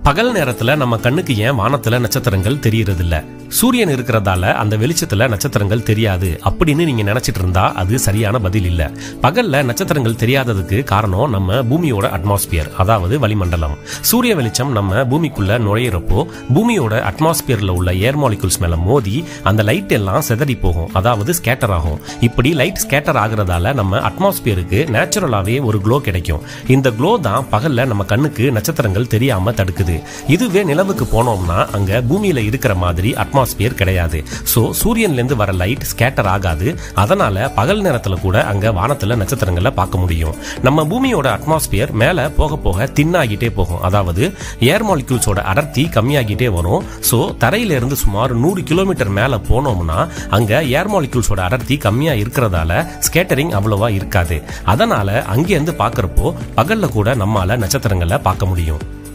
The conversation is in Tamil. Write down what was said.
பகல் நேரத்துல நம்ம கண்ணுக்கு ஏன் வானத்துல நட்சத்திரங்கள் தெரியறது இல்ல சூரியன் இருக்கிறதால அந்த வெளிச்சத்துல நட்சத்திரங்கள் தெரியாது அப்படின்னு நீங்க நினைச்சிட்டு இருந்தா அது சரியான பதில் இல்ல பகல்ல நட்சத்திரங்கள் தெரியாததுக்கு காரணம் நம்ம பூமியோட அட்மாஸ்பியர் அதாவது வளிமண்டலம் சூரிய வெளிச்சம் நம்ம பூமிக்குள்ள நுழையிறப்போ பூமியோட அட்மாஸ்பியர்ல உள்ள ஏர் மாலிகுல்ஸ் மேல மோதி அந்த லைட் எல்லாம் செதறி போகும் அதாவது ஸ்கேட்டர் ஆகும் இப்படி லைட் ஸ்கேட்டர் ஆகுறதால நம்ம அட்மாஸ்பியருக்கு நேச்சுரலாவே ஒரு க்ளோ கிடைக்கும் இந்த க்ளோ தான் பகல்ல நம்ம கண்ணுக்கு நட்சத்திரங்கள் தெரியாம தடுக்குது இதுவே நிலவுக்கு போனோம்னா அங்க பூமியில இருக்கிற மாதிரி அட்மாஸ்பியர் கிடையாது சோ சூரியன்ல இருந்து வர லைட் ஸ்கேட்டர் ஆகாது அதனால பகல் நேரத்துல கூட அங்க வானத்துல நட்சத்திரங்களை பார்க்க முடியும் நம்ம பூமியோட அட்மாஸ்பியர் மேல போக போக தின்னாகிட்டே போகும் அதாவது ஏர் மாலிகுல்ஸோட அடர்த்தி கம்மியாகிட்டே வரும் சோ தரையில இருந்து சுமார் நூறு கிலோமீட்டர் மேல போனோம்னா அங்க ஏர் மாலிகுல்ஸோட அடர்த்தி கம்மியா இருக்கிறதால ஸ்கேட்டரிங் அவ்வளவா இருக்காது அதனால அங்கிருந்து பார்க்கறப்போ பகல்ல கூட நம்மால நட்சத்திரங்களை பார்க்க முடியும்